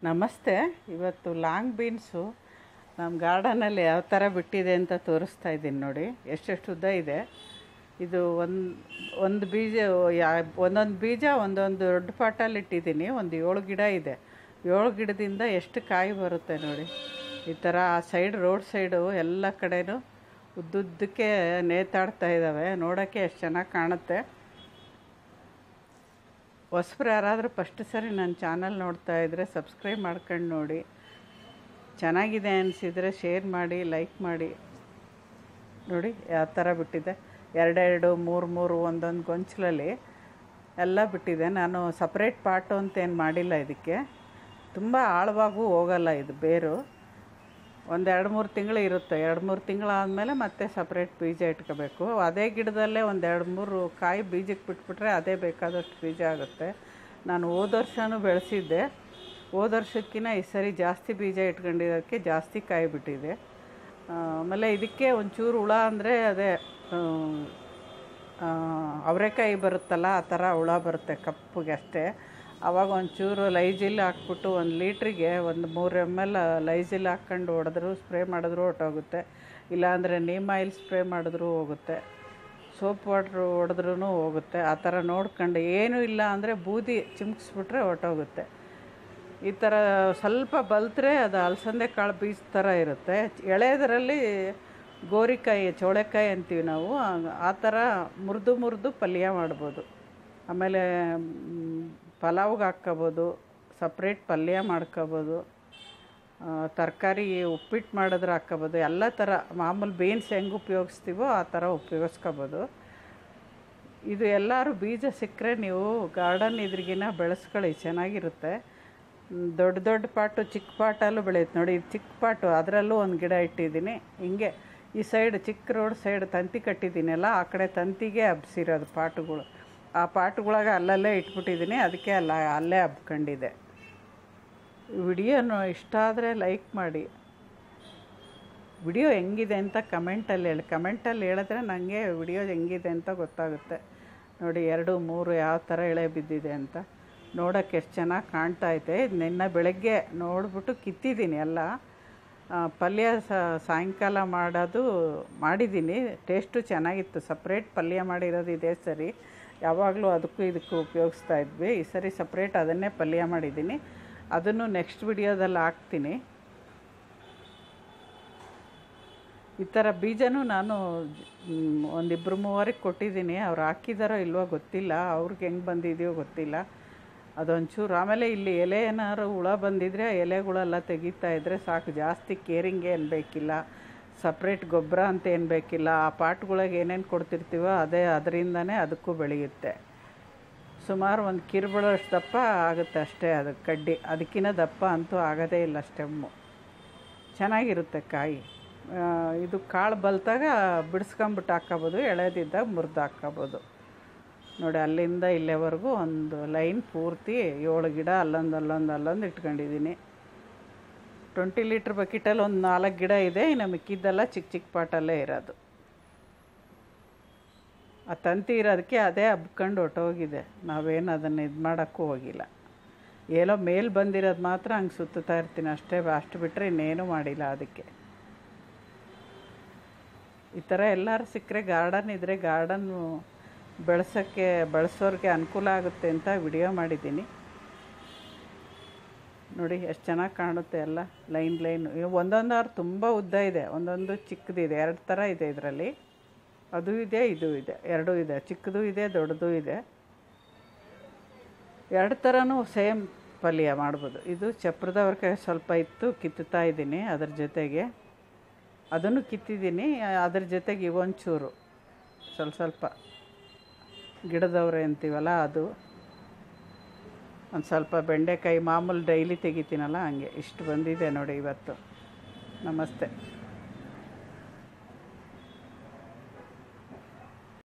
ನಮಸ್ತೆ ಇವತ್ತು long beans ನಮ್ಮ ಗಾರ್ಡನಲ್ಲಿ ಯಾವ ಥರ ಬಿಟ್ಟಿದೆ ಅಂತ ತೋರಿಸ್ತಾ ಇದ್ದೀನಿ ನೋಡಿ ಎಷ್ಟೆಷ್ಟು ಉದ್ದ ಇದೆ ಇದು ಒಂದು ಒಂದು ಬೀಜ ಯಾ- ಒಂದೊಂದು ಬೀಜ ಒಂದೊಂದು ದೊಡ್ಡ ಪಾಟಲ್ಲಿ ಇಟ್ಟಿದ್ದೀನಿ ಒಂದು ಏಳು ಗಿಡ ಇದೆ ಏಳು ಗಿಡದಿಂದ ಎಷ್ಟು ಕಾಯಿ ಬರುತ್ತೆ ನೋಡಿ ಈ ಥರ ಆ ಸೈಡ್ ರೋಡ್ ಸೈಡು ಎಲ್ಲ ಕಡೆನೂ ಉದ್ದುದ್ದಕ್ಕೆ ನೇತಾಡ್ತಾ ಇದ್ದಾವೆ ನೋಡೋಕ್ಕೆ ಎಷ್ಟು ಚೆನ್ನಾಗಿ ಕಾಣುತ್ತೆ ಹೊಸಬ್ರು ಯಾರಾದರೂ ಫಸ್ಟ್ ಸರಿ ನನ್ನ ಚಾನಲ್ ನೋಡ್ತಾ ಇದ್ದರೆ ಸಬ್ಸ್ಕ್ರೈಬ್ ಮಾಡ್ಕೊಂಡು ನೋಡಿ ಚೆನ್ನಾಗಿದೆ ಅನಿಸಿದರೆ ಶೇರ್ ಮಾಡಿ ಲೈಕ್ ಮಾಡಿ ನೋಡಿ ಯಾವ ಥರ ಬಿಟ್ಟಿದೆ ಎರಡೆರಡು ಮೂರು ಮೂರು ಒಂದೊಂದು ಗೊಂಚಲಲ್ಲಿ ಎಲ್ಲ ಬಿಟ್ಟಿದೆ ನಾನು ಸಪ್ರೇಟ್ ಪಾಟು ಅಂತೇನು ಮಾಡಿಲ್ಲ ಇದಕ್ಕೆ ತುಂಬ ಆಳವಾಗೂ ಹೋಗಲ್ಲ ಇದು ಬೇರು ಒಂದು ಎರಡು ಮೂರು ತಿಂಗಳು ಇರುತ್ತೆ ಎರಡು ಮೂರು ತಿಂಗಳಾದಮೇಲೆ ಮತ್ತೆ ಸಪ್ರೇಟ್ ಬೀಜ ಇಟ್ಕೋಬೇಕು ಅದೇ ಗಿಡದಲ್ಲೇ ಒಂದು ಎರಡು ಮೂರು ಕಾಯಿ ಬೀಜಕ್ಕೆ ಬಿಟ್ಬಿಟ್ರೆ ಅದೇ ಬೇಕಾದಷ್ಟು ಬೀಜ ಆಗುತ್ತೆ ನಾನು ಹೋದ ವರ್ಷವೂ ಬೆಳೆಸಿದ್ದೆ ಹೋದ ವರ್ಷಕ್ಕಿಂತ ಈ ಸರಿ ಜಾಸ್ತಿ ಬೀಜ ಇಟ್ಕೊಂಡಿರೋದಕ್ಕೆ ಜಾಸ್ತಿ ಕಾಯಿ ಬಿಟ್ಟಿದೆ ಆ, ಆಮೇಲೆ ಇದಕ್ಕೆ ಒಂಚೂರು ಹುಳ ಅಂದರೆ ಅದೇ ಆ, ಅವರೆಕಾಯಿ ಬರುತ್ತಲ್ಲ ಆ ಥರ ಹುಳ ಬರುತ್ತೆ ಕಪ್ಪಗೆ ಅಷ್ಟೇ ಆವಾಗ ಒಂಚೂರು ಲೈಜಿಲ್ ಹಾಕ್ಬಿಟ್ಟು ಒಂದು ಲೀಟ್ರಿಗೆ ಒಂದು ಮೂರು ಎಮ್ ಎಲ್ ಲೈಜಿಲ್ ಹಾಕ್ಕೊಂಡು ಹೊಡೆದ್ರು ಸ್ಪ್ರೇ ಮಾಡಿದ್ರು ಹೊಟ್ಟೋಗುತ್ತೆ ಇಲ್ಲಾಂದರೆ ನೀಮ್ ಆಯಿಲ್ ಸ್ಪ್ರೇ ಮಾಡಿದ್ರೂ ಹೋಗುತ್ತೆ ಸೋಪ್ ವಾಟ್ರ್ ಹೊಡೆದ್ರೂ ಹೋಗುತ್ತೆ ಆ ಥರ ನೋಡ್ಕೊಂಡು ಏನೂ ಇಲ್ಲ ಅಂದರೆ ಬೂದಿ ಚಿಮ್ಕಿಸ್ಬಿಟ್ರೆ ಹೊಟ್ಟೋಗುತ್ತೆ ಈ ಥರ ಸ್ವಲ್ಪ ಬಲ್ತ್ರೆ ಅದು ಅಲಸಂದೆ ಕಾಳು ಬೀಜ ಥರ ಇರುತ್ತೆ ಎಳೆದರಲ್ಲಿ ಗೋರಿಕಾಯಿ ಚೌಳೆಕಾಯಿ ಅಂತೀವಿ ನಾವು ಆ- ಆ ಥರ ಮುರಿದು ಮುರಿದು ಪಲ್ಯ ಮಾಡ್ಬೋದು ಆಮೇಲೆ ಮ್, ಪಲಾವ್ಗೆ ಹಾಕ್ಕೋಬೋದು ಸಪ್ರೇಟ್ ಪಲ್ಯ ಮಾಡ್ಕೋಬೋದು ತರಕಾರಿ ಉಪ್ಪಿಟ್ಟು ಮಾಡಿದ್ರೆ ಹಾಕ್ಕೋಬೋದು ಎಲ್ಲ ಥರ ಮಾಮೂಲು ಬೀನ್ಸ್ ಹೆಂಗೆ ಉಪಯೋಗಿಸ್ತೀವೋ ಆ ಥರ ಉಪಯೋಗಿಸ್ಕೋಬೋದು ಇದು ಎಲ್ಲರೂ ಬೀಜ ಸಿಕ್ಕರೆ ನೀವು ಗಾರ್ಡನ್ ಇದ್ರಿಗಿನ ಬೆಳೆಸ್ಕೊಳ್ಳಿ ಚೆನ್ನಾಗಿರುತ್ತೆ ಮ್, ದೊಡ್ಡ ದೊಡ್ಡ ಪಾಟು ಚಿಕ್ಕ ಪಾಟಲ್ಲೂ ಬೆಳೆಯುತ್ತೆ ನೋಡಿ ಇದು ಚಿಕ್ಕ ಪಾಟು ಅದರಲ್ಲೂ ಒಂದು ಗಿಡ ಇಟ್ಟಿದ್ದೀನಿ ಹಿಂಗೆ ಈ ಸೈಡ್ ಚಿಕ್ಕ ರೋಡ್ ಸೈಡ್ ತಂತಿ ಕಟ್ಟಿದ್ದೀನಲ್ಲ ಆ ಕಡೆ ತಂತಿಗೆ ಹಬ್ಸಿರೋದು ಪಾಟುಗಳು ಆ ಪಾಟುಗಳಾಗ ಅಲ್ಲಲ್ಲೇ ಇಟ್ಬಿಟ್ಟಿದ್ದೀನಿ ಅದಕ್ಕೆ ಅಲ್ಲ ಅಲ್ಲೇ ಹಬ್ಕೊಂಡಿದೆ ವಿಡಿಯೋನು ಇಷ್ಟ ಆದರೆ ಲೈಕ್ ಮಾಡಿ ವಿಡಿಯೋ ಹೆಂಗಿದೆ ಅಂತ ಕಮೆಂಟಲ್ಲಿ ಹೇಳಿ ಕಮೆಂಟಲ್ಲಿ ಹೇಳಿದ್ರೆ ನನಗೆ ವಿಡಿಯೋ ಹೆಂಗಿದೆ ಅಂತ ಗೊತ್ತಾಗುತ್ತೆ ನೋಡಿ ಎರಡು ಮೂರು ಯಾವ ಥರ ಎಳೆ ಬಿದ್ದಿದೆ ಅಂತ ನೋಡೋಕ್ಕೆ ಎಷ್ಟು ಚೆನ್ನಾಗಿ ಕಾಣ್ತಾ ಐತೆ ಇದು ನಿನ್ನೆ ಬೆಳಗ್ಗೆ ನೋಡಿಬಿಟ್ಟು ಕಿತ್ತಿದ್ದೀನಿ ಎಲ್ಲ ಆ, ಪಲ್ಯ ಸ- ಸಾಯಂಕಾಲ ಮಾಡೋದು ಮಾಡಿದ್ದೀನಿ ಟೇಸ್ಟು ಚೆನ್ನಾಗಿತ್ತು ಸಪ್ರೇಟ್ ಪಲ್ಯ ಮಾಡಿರೋದು ಇದೇ ಸರಿ ಯಾವಾಗಲೂ ಅದಕ್ಕೂ ಇದಕ್ಕೂ ಉಪಯೋಗಿಸ್ತಾ ಇದ್ವಿ ಈ ಸರಿ ಸಪ್ರೇಟ್ ಅದನ್ನೇ ಪಲ್ಯ ಮಾಡಿದ್ದೀನಿ ಅದನ್ನು ನೆಕ್ಸ್ಟ್ ವಿಡಿಯೋದಲ್ಲಿ ಹಾಕ್ತೀನಿ ಈ ಥರ ಬೀಜನೂ ನಾನು ಮ್, ಒಂದಿಬ್ಬರು ಮೂವರಿಗೆ ಕೊಟ್ಟಿದ್ದೀನಿ ಅವ್ರು ಹಾಕಿದಾರೋ ಇಲ್ವೋ ಗೊತ್ತಿಲ್ಲ ಅವ್ರಿಗೆ ಹೆಂಗೆ ಬಂದಿದೆಯೋ ಗೊತ್ತಿಲ್ಲ ಅದೊಂಚೂರು ಆಮೇಲೆ ಇಲ್ಲಿ ಎಲೆ ಏನಾದ್ರು ಹುಳ ಬಂದಿದ್ರೆ ಆ ಎಲೆಗಳೆಲ್ಲ ತೆಗಿತಾ ಇದ್ದರೆ ಸಾಕು ಜಾಸ್ತಿ ಕೇರಿಂಗ್ ಏನು ಬೇಕಿಲ್ಲ ಸಪ್ರೇಟ್ ಗೊಬ್ಬರ ಅಂತ ಏನು ಬೇಕಿಲ್ಲ ಆ ಪಾಟ್ಗಳಿಗೆ ಏನೇನು ಕೊಡ್ತಿರ್ತೀವೋ ಅದೇ ಅದರಿಂದನೇ ಅದಕ್ಕೂ ಬೆಳೆಯುತ್ತೆ ಸುಮಾರು ಒಂದು ಕಿರುಬಳಷ್ಟು ದಪ್ಪ ಆಗುತ್ತೆ ಅಷ್ಟೇ ಅದು ಕಡ್ಡಿ ಅದಕ್ಕಿಂತ ದಪ್ಪ ಅಂತೂ ಆಗೋದೇ ಇಲ್ಲ ಸ್ಟೆಮ್ಮು ಚೆನ್ನಾಗಿರುತ್ತೆ ಕಾಯಿ ಆ, ಇದು ಕಾಳು ಬಲ್ತಾಗ ಬಿಡಿಸ್ಕೊಂಬಿಟ್ಟು ಹಾಕ್ಕೋಬೋದು ಎಳೆದಿದ್ದಾಗ ಮುರಿದು ಹಾಕ್ಕೋಬೋದು ನೋಡಿ ಅಲ್ಲಿಂದ ಇಲ್ಲಿವರೆಗೂ ಒಂದು ಲೈನ್ ಪೂರ್ತಿ ಏಳು ಗಿಡ ಅಲ್ಲೊಂದು ಅಲ್ಲೊಂದು ಅಲ್ಲೊಂದು ಇಟ್ಕೊಂಡಿದ್ದೀನಿ ಟ್ವೆಂಟಿ ಲೀಟ್ರ್ ಬಕೆಟಲ್ಲಿ ಒಂದು ನಾಲ್ಕು ಗಿಡ ಇದೆ ಇನ್ನು ಮಿಕ್ಕಿದ್ದೆಲ್ಲ ಚಿಕ್ಕ ಚಿಕ್ಕ ಪಾಟಲ್ಲೇ ಇರೋದು ಆ ತಂತಿ ಇರೋದಕ್ಕೆ ಅದೇ ಹಬ್ಕೊಂಡು ಹೊಟ್ಟೋಗಿದೆ ನಾವೇನು ಅದನ್ನು ಇದು ಮಾಡೋಕ್ಕೂ ಹೋಗಿಲ್ಲ ಏನೋ ಮೇಲೆ ಬಂದಿರೋದು ಮಾತ್ರ ಹಂಗೆ ಸುತ್ತುತ್ತಾ ಇರ್ತೀನಿ ಅಷ್ಟೇ ಅಷ್ಟು ಬಿಟ್ಟರೆ ಇನ್ನೇನು ಮಾಡಿಲ್ಲ ಅದಕ್ಕೆ ಈ ಥರ ಎಲ್ಲರೂ ಸಿಕ್ಕರೆ ಗಾರ್ಡನ್ ಇದ್ದರೆ ಗಾರ್ಡನ್ನು ಬೆಳೆಸೋಕ್ಕೆ ಬೆಳೆಸೋರಿಗೆ ಅನುಕೂಲ ಆಗುತ್ತೆ ಅಂತ ವಿಡಿಯೋ ಮಾಡಿದ್ದೀನಿ ನೋಡಿ ಎಷ್ಟು ಚೆನ್ನಾಗಿ ಕಾಣುತ್ತೆ ಎಲ್ಲ ಲೈನ್ ಲೈನ್ ಒಂದೊಂದಾರು ತುಂಬ ಉದ್ದ ಇದೆ ಒಂದೊಂದು ಚಿಕ್ಕದಿದೆ ಎರಡು ಥರ ಇದೆ ಇದರಲ್ಲಿ ಅದು ಇದೆ ಇದು ಇದೆ ಎರಡೂ ಇದೆ ಚಿಕ್ಕದು ಇದೆ ದೊಡ್ಡದು ಇದೆ ಎರಡು ಥರನೂ ಸೇಮ್ ಪಲ್ಯ ಮಾಡ್ಬೋದು ಇದು ಚಪ್ರದವ್ರಿಗೆ ಸ್ವಲ್ಪ ಇತ್ತು ಕಿತ್ತುತ್ತಾ ಇದ್ದೀನಿ ಅದ್ರ ಜೊತೆಗೆ ಅದನ್ನು ಕಿತ್ತಿದ್ದೀನಿ ಅದ್ರ ಜೊತೆಗೆ ಇವೊಂಚೂರು ಸ್ವಲ್ಪ ಸ್ವಲ್ಪ ಗಿಡದವ್ರೆ ಅಂತೀವಲ್ಲ ಅದು ಒಂದು ಸ್ವಲ್ಪ ಬೆಂಡೆಕಾಯಿ ಮಾಮೂಲು ಡೈಲಿ ತೆಗಿತೀನಲ್ಲ ಹಂಗೆ ಇಷ್ಟು ಬಂದಿದೆ ನೋಡಿ ಇವತ್ತು ನಮಸ್ತೆ